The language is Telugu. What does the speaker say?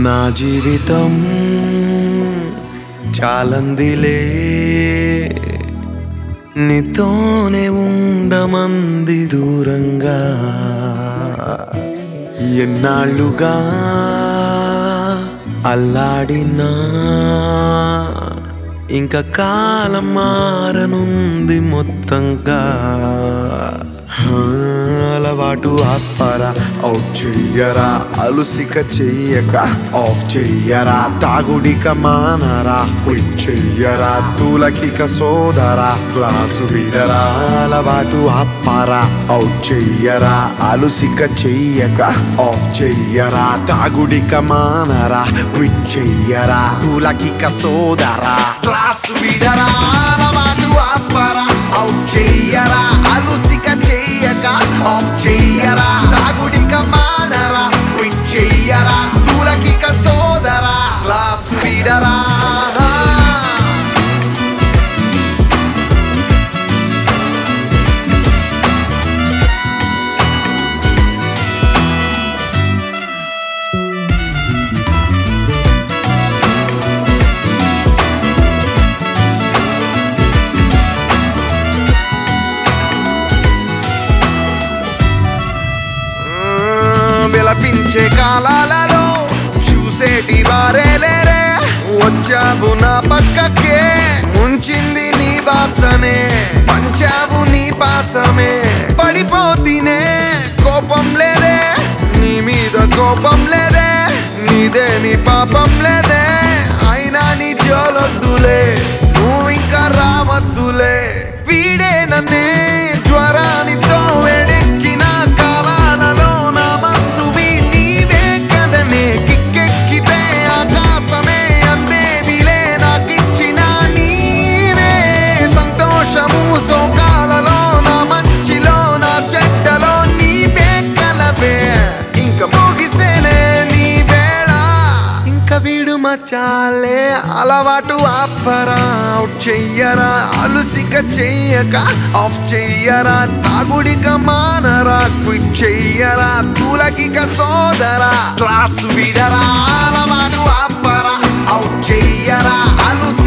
నా జీవితం చాలందిలే నీతోనే ఉండమంది దూరంగా ఎన్నాళ్ళుగా అల్లాడినా ఇంకా కాలం మారనుంది మొత్తంగా హా, అలవాటు ఆపరా అవుట్ చెయ్యరా అలుసిక చెయ్యక ఆఫ్ చెయ్యరా తాగుడిక మానరా క్విట్ చెయ్యరా తూలకిక సోదరా గ్లాసు విడరా అలవాటు ఆపరా అవుట్ చెయ్యరా అలుసిక చెయ్యక ఆఫ్ చెయ్యరా తాగుడిక మానరా క్విట్ చెయ్యరా తూలకిక సోదరా గ్లాసు విడరా అలవాటు ఆపరా అవుట్ చెయ్యరా అలుసిక చెయ్యక ఆఫ్ చెయ్యరా తాగుడిక మానరా క్విట్ చెయ్యరా తూలకిక సోదరా గ్లాసు విడరా విలపించే కాలాలలో చూసేటి వారే లేరే వచ్చావు నా పక్కకే ముంచింది నీ బాసనే పంచావు నీ పాసమే పడిపోతీనే కోపం లేదే నీ మీద కోపం లేదే నీదేమి పాపం లేదే అయినా నీ జోలొద్దులే నువ్వు ఇంకా రావద్దులే వీడే నన్నే జ్వరానితో వేడెక్కిన కాలాలలో నా మందువి నీవే కదనే కిక్కెక్కితే ఆకాశమే అందేవిలే నాకిచ్చిన నీవే సంతోషము సోకాలలో నా మంచిలో నా చెడ్డలో నీవే కలవే ఇంక మోగిసేనే నీ వేళ ఇంక వీడు మచాలే అలవాటు ఆపరా అవుట్ చెయ్యరా అలుసిక చెయ్యక ఆఫ్ చెయ్యరా తాగుడిక మానరా క్విట్ చెయ్యరా తూలకిక సోదరా క్లాసు విడరా అలవాటు ఆపరా అవుట్ చెయ్యరా అలుసిక